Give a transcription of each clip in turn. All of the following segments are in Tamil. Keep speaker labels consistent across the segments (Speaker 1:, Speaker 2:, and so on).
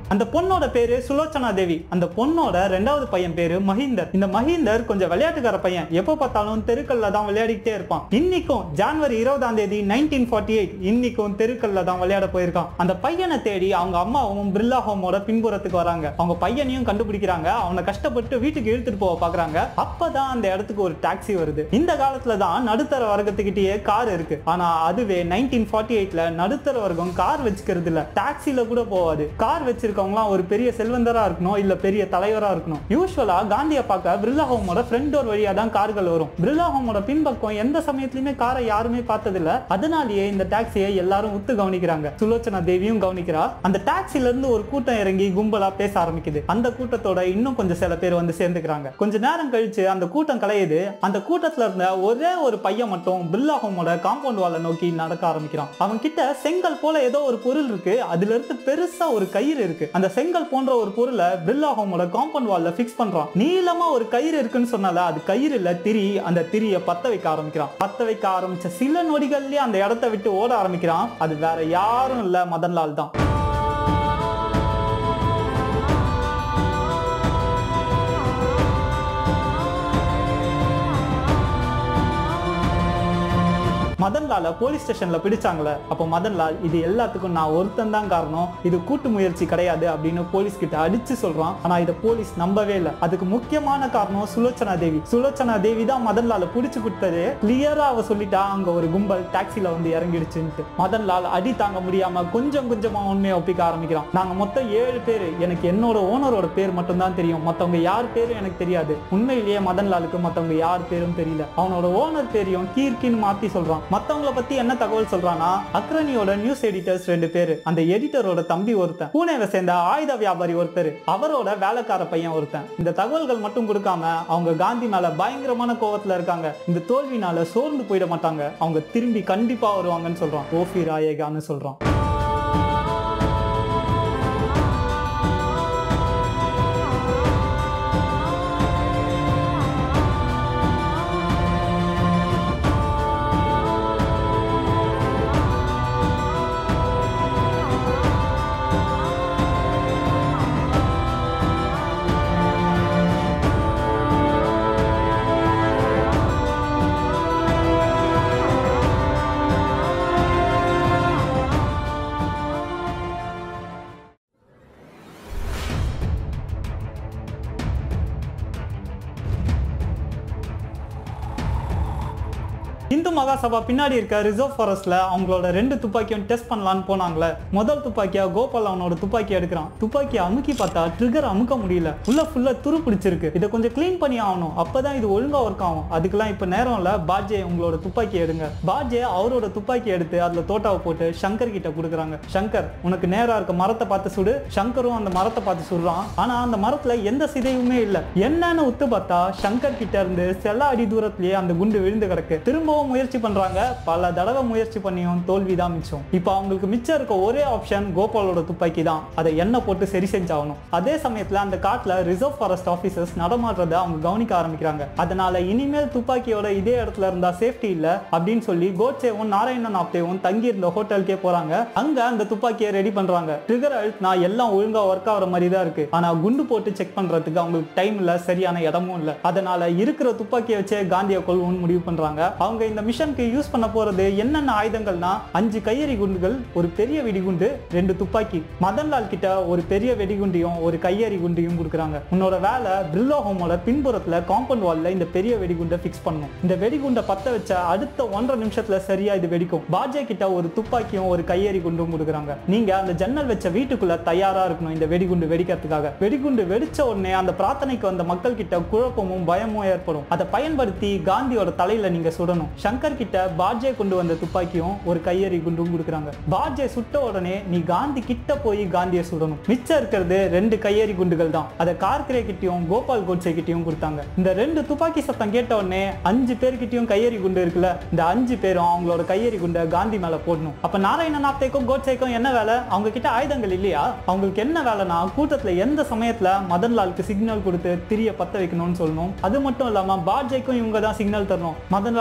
Speaker 1: அந்த பொண்ணோட பேரு சுலோச்சனா தேவி அந்த பொண்ணோட ரெண்டாவது பையன் பேரு மஹிந்தர் இந்த மஹிந்தர் கொஞ்சம் விளையாட்டுக்கார பையன் எப்ப பார்த்தாலும் தெருக்கல்ல தான் விளையாடிக்கிட்டே இருப்பான் இன்னைக்கும் ஜான்வரி இருபதாம் தேதி நைன்டீன் ஃபார்ட்டி எயிட் இன்னைக்கும் தெருக்கல்ல தான் விளையாட போயிருக்கான் அந்த பையனை தேடி அவங்க அம்மாவும் பிர்லா ஹோமோட பின்புறத்துக்கு வராங்க அவங்க பையனையும் கண்டுபிடிக்கிறாங்க அவனை கஷ்டப்பட்டு வீட்டுக்கு இழுத்துட்டு போக பாக்குறாங்க அப்பதான் அந்த இடத்துக்கு ஒரு டாக்ஸி வருது இந்த காலத்துல தான் நடுத்தர வர்க்கத்துக்கிட்டயே கார் இருக்கு ஆனா அதுவே நைன்டீன் ஃபார்ட்டி எயிட்ல நடுத்தர வர்க்கம் கார் வச்சுக்கிறது இல்ல டாக்ஸில கூட போவாது கார் வச்சிருக்கவங்களாம் ஒரு பெரிய செல்வந்தரா இருக்கணும் இல்ல பெரிய தலைவரா இருக்கணும் யூஸ்வலா காந்தியை பார்க்க பிர்லா ஹோமோட ஃப்ரண்ட் டோர் வழியா தான் கார்கள் வரும் பிர்லா ஹோமோட பின்பக்கம் எந்த சமயத்திலுமே காரை யாருமே பார்த்தது இல்ல அதனாலேயே இந்த டாக்ஸியை எல்லாரும் உத்து கவனிக்கிறாங்க சுலோச்சனா தேவியும் கவனிக்கிறா அந்த டாக்ஸில இருந்து ஒரு கூட்டம் இறங்கி கும்பலா பேச ஆரம்பிக்குது அந்த கூட்டத்தோட இன்னும் கொஞ்சம் சில பேர் வந்து சேர்ந்துக்கிறாங்க கொஞ்ச நேரம் கழிச்சு அந்த கூட்டம் கலையுது அந்த கூட்டத்துல இருந்த ஒரே ஒரு பையன் மட்டும் பிர்லா ஹோமோட காம்பவுண்ட் வாலை நோக்கி நடக்க ஆரம்பிக்கிறான் அவன் கிட்ட செங்கல் போல ஏதோ ஒரு பொருள் இருக்கு அதுல இருந்து பெருசா ஒரு கயிறு இருக்கு அந்த செங்கல் போன்ற ஒரு பொருளை பிர்லா ஹோமோட காம்பவுண்ட் வால்ல ஃபிக்ஸ் பண்றான் நீளமா ஒரு கயிறு இருக்குன்னு சொன்னால அது கயிறு இல்ல திரி அந்த திரிய பத்த வைக்க ஆரம்பிக்கிறான் பத்த வைக்க ஆரம்பிச்ச சில நொடிகள்லயே அந்த இடத்தை விட்டு ஓட ஆரம்பிக்கிறான் அது வேற யாரும் இல்ல மதன்லால் தான் மதன்லால போலீஸ் ஸ்டேஷன்ல பிடிச்சாங்களே அப்போ மதன்லால் இது எல்லாத்துக்கும் நான் ஒருத்தன் தான் காரணம் இது கூட்டு முயற்சி கிடையாது அப்படின்னு போலீஸ் கிட்ட அடிச்சு சொல்றான் ஆனா இதை போலீஸ் நம்பவே இல்லை அதுக்கு முக்கியமான காரணம் சுலோச்சனா தேவி சுலோச்சனா தேவி தான் மதன்லால பிடிச்சு கொடுத்தது கிளியரா அவ சொல்லிட்டா அங்க ஒரு கும்பல் டாக்ஸில வந்து இறங்கிடுச்சுன்ட்டு மதன்லால் அடி தாங்க முடியாம கொஞ்சம் கொஞ்சமா உண்மையை ஒப்பிக்க ஆரம்பிக்கிறான் நாங்க மொத்தம் ஏழு பேர் எனக்கு என்னோட ஓனரோட பேர் மட்டும் தான் தெரியும் மத்தவங்க யார் பேரும் எனக்கு தெரியாது உண்மையிலேயே மதன்லாலுக்கு மத்தவங்க யார் பேரும் தெரியல அவனோட ஓனர் பேரையும் கீர்க்கின்னு மாத்தி சொல்றான் மத்தவங்கள பத்தி என்ன தகவல் சொல்றானா அக்ரனியோட நியூஸ் எடிட்டர்ஸ் ரெண்டு பேரு அந்த எடிட்டரோட தம்பி ஒருத்தன் பூனேவை சேர்ந்த ஆயுத வியாபாரி ஒருத்தர் அவரோட வேலைக்கார பையன் ஒருத்தன் இந்த தகவல்கள் மட்டும் கொடுக்காம அவங்க காந்தி மேல பயங்கரமான கோவத்துல இருக்காங்க இந்த தோல்வினால சோர்ந்து போயிட மாட்டாங்க அவங்க திரும்பி கண்டிப்பா வருவாங்கன்னு சொல்றான் ஓஃபி ராயேகான்னு சொல்றான் இந்து மகாசபா பின்னாடி இருக்க ரிசர்வ் ஃபாரஸ்ட்ல அவங்களோட ரெண்டு துப்பாக்கியும் டெஸ்ட் பண்ணலான்னு போனாங்களே முதல் துப்பாக்கியா கோபால் அவனோட துப்பாக்கி எடுக்கிறான் துப்பாக்கியை அமுக்கி பார்த்தா ட்ரிகர் அமுக்க முடியல உள்ள ஃபுல்லா துரு பிடிச்சிருக்கு இதை கொஞ்சம் க்ளீன் பண்ணி ஆகணும் அப்பதான் இது ஒழுங்கா ஒர்க் ஆகும் அதுக்கெல்லாம் இப்ப நேரம் இல்ல பாஜே உங்களோட துப்பாக்கி எடுங்க பாஜே அவரோட துப்பாக்கி எடுத்து அதுல தோட்டாவை போட்டு சங்கர் கிட்ட கொடுக்குறாங்க சங்கர் உனக்கு நேரா இருக்க மரத்தை பார்த்து சுடு சங்கரும் அந்த மரத்தை பார்த்து சுடுறான் ஆனா அந்த மரத்துல எந்த சிதையுமே இல்ல என்னன்னு உத்து பார்த்தா சங்கர் கிட்ட இருந்து சில அடி தூரத்திலேயே அந்த குண்டு விழுந்து கிடக்கு திரும்பவும் முயற்சி பண்றாங்க பல தடவை முயற்சி பண்ணியும் தோல்வி தான் மிச்சம் இப்போ அவங்களுக்கு மிச்சம் இருக்க ஒரே ஆப்ஷன் கோபாலோட துப்பாக்கி தான் அதை எண்ணெய் போட்டு சரி செஞ்சாகணும் அதே சமயத்துல அந்த காட்டுல ரிசர்வ் ஃபாரஸ்ட் ஆபீசர்ஸ் நடமாடுறத அவங்க கவனிக்க ஆரம்பிக்கிறாங்க அதனால இனிமேல் துப்பாக்கியோட இதே இடத்துல இருந்தா சேஃப்டி இல்ல அப்படின்னு சொல்லி கோட்சேவும் நாராயணன் ஆப்டேவும் தங்கி இருந்த ஹோட்டலுக்கே போறாங்க அங்க அந்த துப்பாக்கியை ரெடி பண்றாங்க ட்ரிகர் அழுத்தினா எல்லாம் ஒழுங்கா ஒர்க் ஆகிற மாதிரி தான் இருக்கு ஆனா குண்டு போட்டு செக் பண்றதுக்கு அவங்களுக்கு டைம் இல்ல சரியான இடமும் இல்ல அதனால இருக்கிற துப்பாக்கியை வச்சே காந்தியை கொள்வோம்னு முடிவு பண்றாங்க அவங்க இந்த மிஷனுக்கு யூஸ் பண்ண போறது என்னென்ன ஆயுதங்கள்னா அஞ்சு கையெறி குண்டுகள் ஒரு பெரிய வெடிகுண்டு ரெண்டு துப்பாக்கி மதன்லால் கிட்ட ஒரு பெரிய வெடிகுண்டையும் ஒரு கையெறி குண்டையும் கொடுக்குறாங்க உன்னோட வேலை பிரில்லோ ஹோமோட பின்புறத்துல காம்பவுண்ட் வால்ல இந்த பெரிய வெடிகுண்டை ஃபிக்ஸ் பண்ணும் இந்த வெடிகுண்டை பத்த வச்ச அடுத்த ஒன்றரை நிமிஷத்துல சரியா இது வெடிக்கும் பாஜே கிட்ட ஒரு துப்பாக்கியும் ஒரு கையெறி குண்டும் கொடுக்குறாங்க நீங்க அந்த ஜன்னல் வச்ச வீட்டுக்குள்ள தயாரா இருக்கணும் இந்த வெடிகுண்டு வெடிக்கிறதுக்காக வெடிகுண்டு வெடிச்ச உடனே அந்த பிரார்த்தனைக்கு வந்த மக்கள் கிட்ட குழப்பமும் பயமும் ஏற்படும் அதை பயன்படுத்தி காந்தியோட தலையில நீங்க சுடணும் சங்கர் கிட்ட பாஜே கொண்டு வந்த துப்பாக்கியும் ஒரு கையெறி குண்டும் கொடுக்குறாங்க பாஜே சுட்ட உடனே நீ காந்தி கிட்ட போய் காந்தியை சுடணும் மிச்சம் இருக்கிறது ரெண்டு கையெறி குண்டுகள் தான் அதை கார்கரே கிட்டயும் கோபால் கோட்சே கிட்டயும் கொடுத்தாங்க இந்த ரெண்டு துப்பாக்கி சத்தம் கேட்ட உடனே அஞ்சு பேர்கிட்டயும் கையெறி குண்டு இருக்குல்ல இந்த அஞ்சு பேரும் அவங்களோட கையெறி குண்டை காந்தி மேல போடணும் அப்ப நாராயணன் ஆப்தேக்கும் கோட்சேக்கும் என்ன வேலை அவங்க கிட்ட ஆயுதங்கள் இல்லையா அவங்களுக்கு என்ன வேலைனா கூட்டத்துல எந்த சமயத்துல மதன்லாலுக்கு சிக்னல் கொடுத்து திரிய பத்த வைக்கணும்னு சொல்லணும் அது மட்டும் இல்லாம பாஜேக்கும் இவங்க தான் சிக்னல் தரணும் மதன்லால் திரிய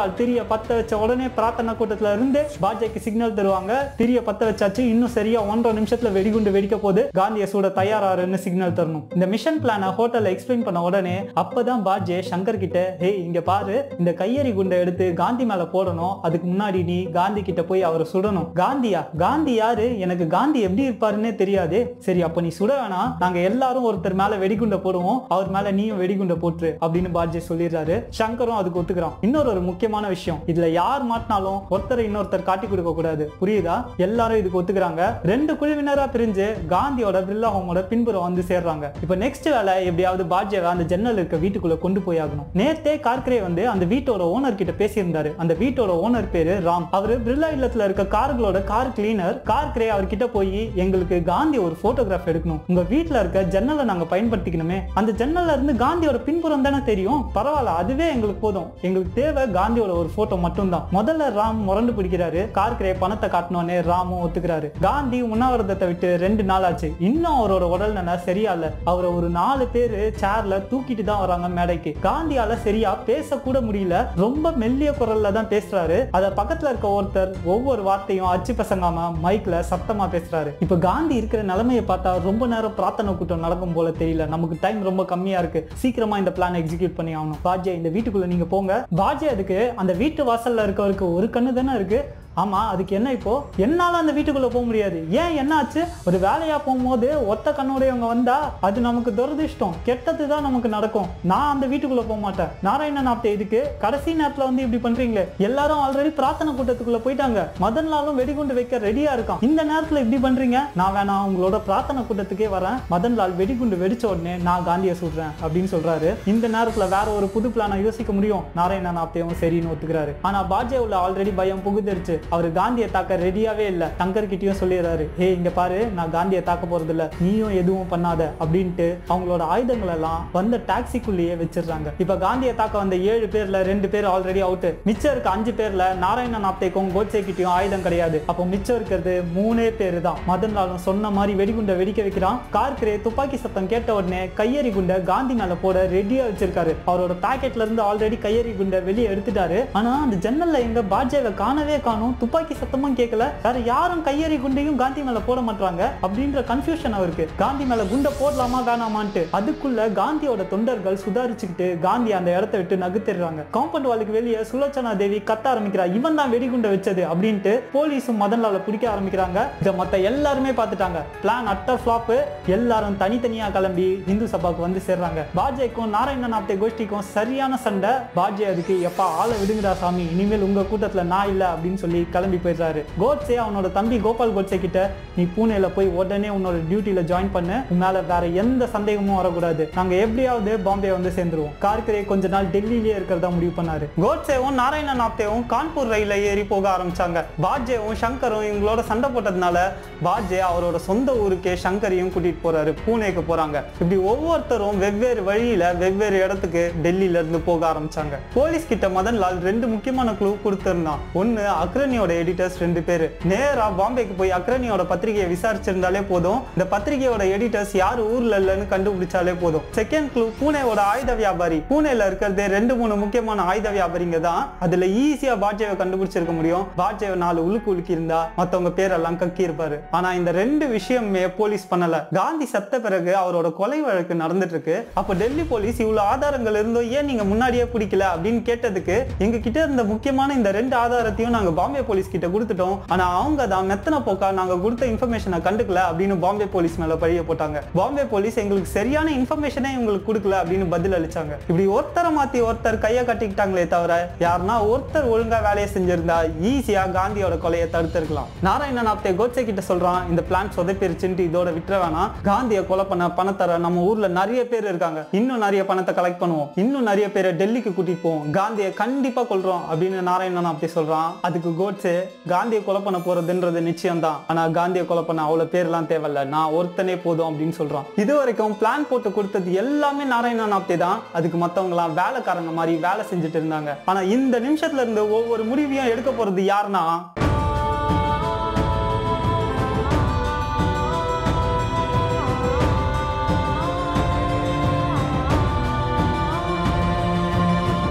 Speaker 1: பத்த வச்ச உடனே பிரார்த்தனை கூட்டத்துல இருந்து பாஜேக்கு சிக்னல் தருவாங்க திரிய பத்த வச்சாச்சு இன்னும் சரியா ஒன்றரை நிமிஷத்துல வெடிகுண்டு வெடிக்க போது காந்தியை சூட தயாராருன்னு சிக்னல் தரணும் இந்த மிஷன் பிளானை ஹோட்டல்ல எக்ஸ்பிளைன் பண்ண உடனே அப்பதான் பாஜே சங்கர் கிட்ட ஹேய் இங்க பாரு இந்த கையெறி குண்டை எடுத்து காந்தி மேல போடணும் அதுக்கு முன்னாடி நீ காந்தி கிட்ட போய் அவரை சுடணும் காந்தியா காந்தி யாரு எனக்கு காந்தி எப்படி இருப்பாருன்னே தெரியாது சரி அப்ப நீ சுட வேணாம் நாங்க எல்லாரும் ஒருத்தர் மேல வெடிகுண்டை போடுவோம் அவர் மேல நீயும் வெடிகுண்டை போட்டுரு அப்படின்னு பாஜே சொல்லிடுறாரு சங்கரும் அதுக்கு ஒத்துக்கிறான் இன்னொரு ஒரு முக்கியமான விஷயம் இதுல யார் மாட்டினாலும் ஒருத்தரை இன்னொருத்தர் காட்டி கொடுக்க கூடாது புரியுதா எல்லாரும் இதுக்கு ஒத்துக்கிறாங்க ரெண்டு குழுவினரா பிரிஞ்சு காந்தியோட பிர்லா ஹோமோட பின்புறம் வந்து சேர்றாங்க இப்போ நெக்ஸ்ட் வேலை எப்படியாவது பாஜ்யாவை அந்த ஜன்னல் இருக்க வீட்டுக்குள்ள கொண்டு போய் ஆகணும் நேத்தே கார்கரே வந்து அந்த வீட்டோட ஓனர் கிட்ட பேசியிருந்தாரு அந்த வீட்டோட ஓனர் பேரு ராம் அவரு பிர்லா இல்லத்துல இருக்க கார்களோட கார் கிளீனர் கார்கரே அவர்கிட்ட போய் எங்களுக்கு காந்தி ஒரு போட்டோகிராஃப் எடுக்கணும் உங்க வீட்ல இருக்க ஜன்னலை நாங்க பயன்படுத்திக்கணுமே அந்த ஜன்னல்ல இருந்து காந்தியோட பின்புறம் தானே தெரியும் பரவாயில்ல அதுவே எங்களுக்கு போதும் எங்களுக்கு தேவை காந்தியோட ஒரு போட்டோ மட்டும்தான் முதல்ல ராம் முரண்டு பிடிக்கிறாரு கார்கரே பணத்தை காட்டினோடனே ராமும் ஒத்துக்கிறாரு காந்தி உண்ணாவிரதத்தை விட்டு ரெண்டு நாள் ஆச்சு இன்னும் அவரோட உடல் நிலை சரியா இல்ல அவரை ஒரு நாலு பேரு சேர்ல தூக்கிட்டு தான் வராங்க மேடைக்கு காந்தியால சரியா பேச கூட முடியல ரொம்ப மெல்லிய குரல்ல தான் பேசுறாரு அத பக்கத்துல இருக்க ஒருத்தர் ஒவ்வொரு வார்த்தையும் அச்சு பசங்காம மைக்ல சத்தமா பேசுறாரு இப்ப காந்தி இருக்கிற நிலைமையை பார்த்தா ரொம்ப நேரம் பிரார்த்தனை கூட்டம் நடக்கும் போல தெரியல நமக்கு டைம் ரொம்ப கம்மியா இருக்கு சீக்கிரமா இந்த பிளான் எக்ஸிக்யூட் பண்ணி ஆகணும் பாஜே இந்த வீட்டுக்குள்ள நீங்க போங்க பாஜே அதுக்கு அந்த வீட்டு வாசல்ல இருக்கவருக்கு ஒரு கண்ணு தானே இருக்கு ஆமா அதுக்கு என்ன இப்போ என்னால அந்த வீட்டுக்குள்ள போக முடியாது ஏன் என்ன ஆச்சு ஒரு வேலையா போகும்போது ஒத்த கண்ணுடையவங்க வந்தா அது நமக்கு துரதிர்ஷ்டம் கெட்டது தான் நமக்கு நடக்கும் நான் அந்த வீட்டுக்குள்ள போக மாட்டேன் நாராயணன் ஆப்தே இதுக்கு கடைசி நேரத்துல வந்து இப்படி பண்றீங்களே எல்லாரும் ஆல்ரெடி பிரார்த்தனை கூட்டத்துக்குள்ள போயிட்டாங்க மதன் லாலும் வெடிகுண்டு வைக்க ரெடியா இருக்கான் இந்த நேரத்துல இப்படி பண்றீங்க நான் வேணாம் உங்களோட பிரார்த்தனை கூட்டத்துக்கே வரேன் மதன் லால் வெடிகுண்டு வெடிச்ச உடனே நான் காந்தியை சுடுறேன் அப்படின்னு சொல்றாரு இந்த நேரத்துல வேற ஒரு புது பிளானை யோசிக்க முடியும் நாராயணன் ஆப்தேவும் சரின்னு ஒத்துக்கிறாரு ஆனா பாஜேவுல ஆல்ரெடி பயம் புகுதிருச்சு அவர் காந்தியை தாக்க ரெடியாவே இல்ல சங்கர் கிட்டயும் சொல்லிடுறாரு ஹே இங்க பாரு நான் காந்தியை தாக்க போறது இல்ல நீயும் எதுவும் பண்ணாத அப்படின்ட்டு அவங்களோட ஆயுதங்கள் எல்லாம் வந்த டாக்ஸிக்குள்ளேயே வச்சிடுறாங்க இப்ப காந்தியை தாக்க வந்த ஏழு பேர்ல ரெண்டு பேர் ஆல்ரெடி அவுட் மிச்சம் இருக்க அஞ்சு பேர்ல நாராயணன் ஆப்தேக்கும் கோட்சே கிட்டயும் ஆயுதம் கிடையாது அப்போ மிச்சம் இருக்கிறது மூணே பேரு தான் மதன் லாலும் சொன்ன மாதிரி வெடிகுண்டை வெடிக்க வைக்கிறான் கார்கரே துப்பாக்கி சத்தம் கேட்ட உடனே கையெறி குண்டை காந்தி மேல போட ரெடியா வச்சிருக்காரு அவரோட பாக்கெட்ல இருந்து ஆல்ரெடி கையெறி குண்டை வெளியே எடுத்துட்டாரு ஆனா அந்த ஜன்னல்ல எங்க பாஜேவை காணவே காணும் துப்பாக்கி சத்தமும் கேட்கல வேற யாரும் கையெறி குண்டையும் காந்தி மேல போட மாட்டாங்க அப்படின்ற கன்ஃபியூஷன் அவருக்கு காந்தி மேல குண்டை போடலாமா வேணாமான்ட்டு அதுக்குள்ள காந்தியோட தொண்டர்கள் சுதாரிச்சுக்கிட்டு காந்தி அந்த இடத்த விட்டு நகுத்திடுறாங்க காம்பவுண்ட் வாலுக்கு வெளியே சுலோச்சனா தேவி கத்த ஆரம்பிக்கிறா இவன் தான் வெடிகுண்டை வச்சது அப்படின்ட்டு போலீஸும் மதன்லால பிடிக்க ஆரம்பிக்கிறாங்க இதை மத்த எல்லாருமே பார்த்துட்டாங்க பிளான் அட்டர் ஃபிளாப் எல்லாரும் தனித்தனியா கிளம்பி இந்து சபாக்கு வந்து சேர்றாங்க பாஜேக்கும் நாராயணன் ஆப்தே கோஷ்டிக்கும் சரியான சண்டை பாஜே அதுக்கு எப்பா ஆளை விடுங்கடா சாமி இனிமேல் உங்க கூட்டத்துல நான் இல்ல அப்படின்னு சொல்லி கிளம்பி போயிடுறாரு கோட்ஸே அவனோட தம்பி கோபால் கோட்ஸே கிட்ட நீ பூனேல போய் உடனே உன்னோட டியூட்டில ஜாயின் பண்ணு உன் மேல வேற எந்த சந்தேகமும் வரக்கூடாது நாங்க எப்படியாவது பாம்பே வந்து சேர்ந்துருவோம் கார்கரே கொஞ்ச நாள் டெல்லியிலேயே இருக்கிறதா முடிவு பண்ணாரு கோட்ஸேவும் நாராயணன் ஆப்தேவும் கான்பூர் ரயில ஏறி போக ஆரம்பிச்சாங்க பாஜேவும் சங்கரும் இவங்களோட சண்டை போட்டதுனால பாஜே அவரோட சொந்த ஊருக்கே சங்கரையும் கூட்டிட்டு போறாரு பூனேக்கு போறாங்க இப்படி ஒவ்வொருத்தரும் வெவ்வேறு வழியில வெவ்வேறு இடத்துக்கு டெல்லியில இருந்து போக ஆரம்பிச்சாங்க போலீஸ் கிட்ட மதன் லால் ரெண்டு முக்கியமான குழு கொடுத்திருந்தான் ஒன்னு அக்ரனியோட எடிட்டர்ஸ் ரெண்டு பேர் நேரா பாம்பேக்கு போய் அக்ரனியோட பத்திரிகையை விசாரிச்சிருந்தாலே போதும் இந்த பத்திரிகையோட எடிட்டர்ஸ் யார் ஊர்ல இல்லைன்னு கண்டுபிடிச்சாலே போதும் செகண்ட் க்ளூ பூனேவோட ஆயுத வியாபாரி பூனேல இருக்கிறதே ரெண்டு மூணு முக்கியமான ஆயுத வியாபாரிங்க தான் அதுல ஈஸியா பாஜேவை கண்டுபிடிச்சிருக்க முடியும் பாஜேவை நாலு உலுக்கு உலுக்கி இருந்தா மத்தவங்க பேரெல்லாம் கக்கி இருப்பாரு ஆனா இந்த ரெண்டு விஷயமே போலீஸ் பண்ணல காந்தி செத்த பிறகு அவரோட கொலை வழக்கு நடந்துட்டு இருக்கு அப்ப டெல்லி போலீஸ் இவ்வளவு ஆதாரங்கள் இருந்தோம் ஏன் நீங்க முன்னாடியே பிடிக்கல அப்படின்னு கேட்டதுக்கு எங்க கிட்ட இருந்த முக்கியமான இந்த ரெண்டு ஆதாரத்தையும் நாங்க பாம்பே போலீஸ் கிட்ட கொடுத்துட்டோம் ஆனா அவங்க தான் மெத்தன போக்கா நாங்க கொடுத்த இன்ஃபர்மேஷனை கண்டுக்கல அப்படின்னு பாம்பே போலீஸ் மேல பழிய போட்டாங்க பாம்பே போலீஸ் எங்களுக்கு சரியான இன்ஃபர்மேஷனே உங்களுக்கு கொடுக்கல அப்படின்னு பதில் அளிச்சாங்க இப்படி ஒருத்தரை மாத்தி ஒருத்தர் கையை கட்டிக்கிட்டாங்களே தவிர யாருன்னா ஒருத்தர் ஒழுங்கா வேலையை செஞ்சிருந்தா ஈஸியா காந்தியோட கொலையை தடுத்திருக்கலாம் நாராயணன் ஆப்தே கோட்சே கிட்ட சொல்றான் இந்த பிளான் சொதப்பிருச்சுன்ட்டு இதோட விட்டுற வேணாம் காந்தியை கொலை பண்ண பணத்தர நம்ம ஊர்ல நிறைய பேர் இருக்காங்க இன்னும் நிறைய பணத்தை கலெக்ட் பண்ணுவோம் இன்னும் நிறைய பேரை டெல்லிக்கு கூட்டிட்டு போவோம் காந்தியை கண்டிப்பா கொல்றோம் அப்படின்னு நாராயணன் அப்படி சொல்றான் அதுக்கு கோட்ஸே காந்தியை கொலை பண்ண போறதுன்றது நிச்சயம் தான் ஆனா காந்தியை கொலை பண்ண அவ்வளவு பேர்லாம் தேவையில்ல நான் ஒருத்தனே போதும் அப்படின்னு சொல்றான் இது வரைக்கும் பிளான் போட்டு கொடுத்தது எல்லாமே நாராயணன் ஆப்தே தான் அதுக்கு மத்தவங்க எல்லாம் வேலைக்காரங்க மாதிரி வேலை செஞ்சுட்டு இருந்தாங்க ஆனா இந்த நிமிஷத்துல இருந்து ஒவ்வொரு முடிவையும் எடுக்க போறது யாருன்னா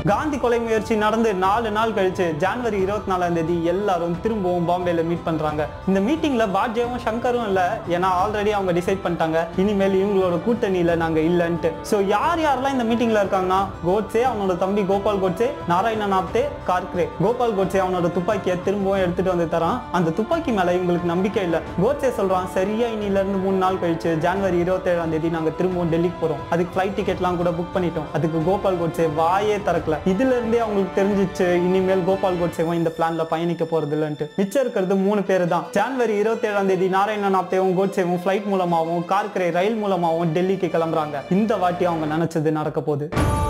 Speaker 1: காந்தி கொலை முயற்சி நடந்து நாலு நாள் கழிச்சு ஜனவரி இருபத்தி நாலாம் தேதி எல்லாரும் திரும்பவும் பாம்பேல மீட் பண்றாங்க இந்த மீட்டிங்ல பாஜ்யாவும் சங்கரும் இல்ல ஏன்னா ஆல்ரெடி அவங்க டிசைட் பண்ணிட்டாங்க இனிமேல் இவங்களோட கூட்டணியில நாங்க இல்லன்ட்டு சோ யார் யாரெல்லாம் இந்த மீட்டிங்ல இருக்காங்கன்னா கோட்ஸே அவனோட தம்பி கோபால் கோட்ஸே நாராயணன் ஆப்தே கார்க்ரே கோபால் கோட்ஸே அவனோட துப்பாக்கியை திரும்பவும் எடுத்துட்டு வந்து தரான் அந்த துப்பாக்கி மேல இவங்களுக்கு நம்பிக்கை இல்ல கோட்ஸே சொல்றான் சரியா இன்னில இருந்து மூணு நாள் கழிச்சு ஜனவரி இருபத்தி ஏழாம் தேதி நாங்க திரும்பவும் டெல்லிக்கு போறோம் அதுக்கு ஃபிளைட் டிக்கெட்லாம் கூட புக் பண்ணிட்டோம் அதுக்கு கோபால் கோட்ஸே வாயே திறக்கல இதுல இருந்தே அவங்களுக்கு தெரிஞ்சிச்சு இனிமேல் கோபால் கோட்ஸேவும் இந்த பிளான்ல பயணிக்க போறது இல்லைன்ட்டு மிச்சம் இருக்கிறது மூணு பேர் தான் ஜனவரி இருபத்தி ஏழாம் தேதி நாராயணன் ஆப்தேவும் கோட்ஸேவும் ஃபிளைட் மூலமாகவும் கார்கரே ரயில் மூலமாகவும் டெல்லிக்கு கிளம்புறாங்க இந்த வாட்டி அவங்க நினைச்சது நடக்க போகுது